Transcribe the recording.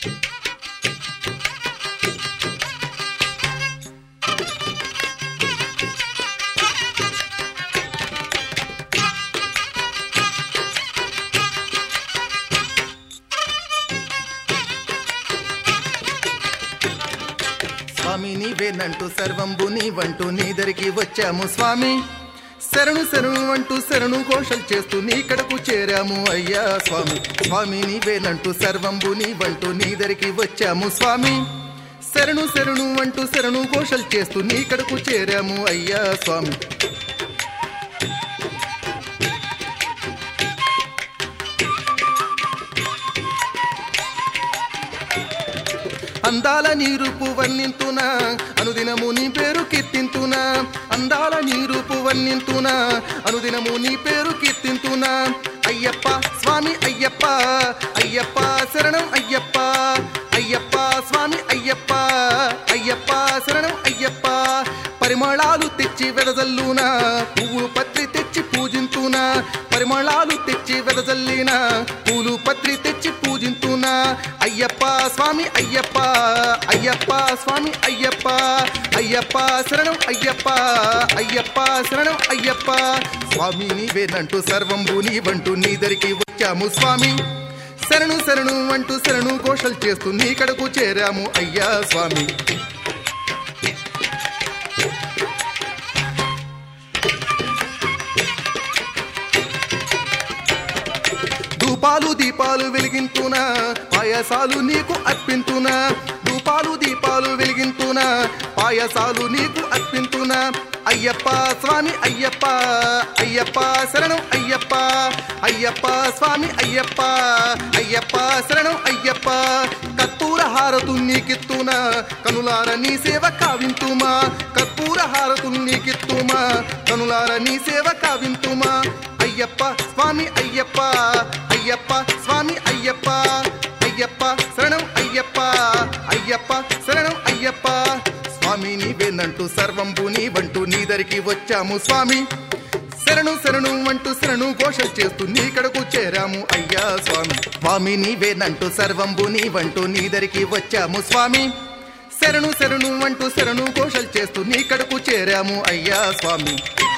స్వామి నీవేనంటూ సర్వంబు నీవంటూ నీదరికి వచ్చాము స్వామి శరణు శరణు అంటూ శరణు ఘోషలు చేస్తూ నీ కడకు చేరాము అయ్యా స్వామి స్వామి నీవేనంటూ సర్వంబు నీవంటూ నీదరికి వచ్చాము స్వామి శరణు శరణు అంటూ శరణు ఘోషలు చేస్తూ నీ కడకు చేరాము అయ్యా స్వామి అందాల నీ రూపు వర్ణింతునా అనుదినము నీ పేరు కీర్తింతునా అందాల నీ రూపు వర్ణింతునా అనుదినము నీ పేరు కీర్తింతునా అయ్యప్ప స్వామి అయ్యప్ప అయ్యప్ప శరణం అయ్యప్ప అయ్యప్ప స్వామి అయ్యప్ప అయ్యప్ప శరణం అయ్యప్ప పరిమళాలు తెచ్చి వెదజల్లునా పువ్వులు పత్రి తెచ్చి పూజింతునా పరిమళాలు తెచ్చి వెదజల్లిన పూలు పత్రి తెచ్చి పూజింతునా అయ్యప్ప స్వామి అయ్యప్ప అయ్యప్ప స్వామి అయ్యప్ప అయ్యప్ప శరణం అయ్యప్ప అయ్యప్ప శరణం అయ్యప్ప స్వామి నీవేనంటూ సర్వంబు నీవంటూ నీదరికి వచ్చాము స్వామి శరణు శరణు అంటూ శరణు ఘోషలు చేస్తూ నీ కడకు చేరాము అయ్యా స్వామి ధూపాలు దీపాలు వెలిగింతునా పాయసాలు నీకు అర్పింతునా ధూపాలు దీపాలు వెలిగింతునా పాయసాలు నీకు అర్పింతునా అయ్యప్ప స్వామి అయ్యప్ప అయ్యప్ప శరణం అయ్యప్ప అయ్యప్ప స్వామి అయ్యప్ప అయ్యప్ప శరణం అయ్యప్ప కర్పూర హారతు నీకిత్తునా కనులార నీ సేవ కావింతుమా కర్పూర హారతు నీకిత్తుమా కనులార నీ సేవ కావింతుమా అయ్యప్ప స్వామి అయ్యప్ప అయ్యప్ప స్వామి అయ్యప్ప అయ్యప్ప శరణం అయ్యప్ప అయ్యప్ప శరణం అయ్యప్ప స్వామి నీవేనంటూ సర్వంబు నీవంటూ నీదరికి వచ్చాము స్వామి శరణు శరణు అంటూ శరణు ఘోషలు చేస్తూ నీ కడకు చేరాము అయ్యా స్వామి స్వామి నీవేనంటూ సర్వంబు నీవంటూ నీదరికి వచ్చాము స్వామి శరణు శరణు అంటూ శరణు ఘోషలు చేస్తూ నీ కడకు చేరాము అయ్యా స్వామి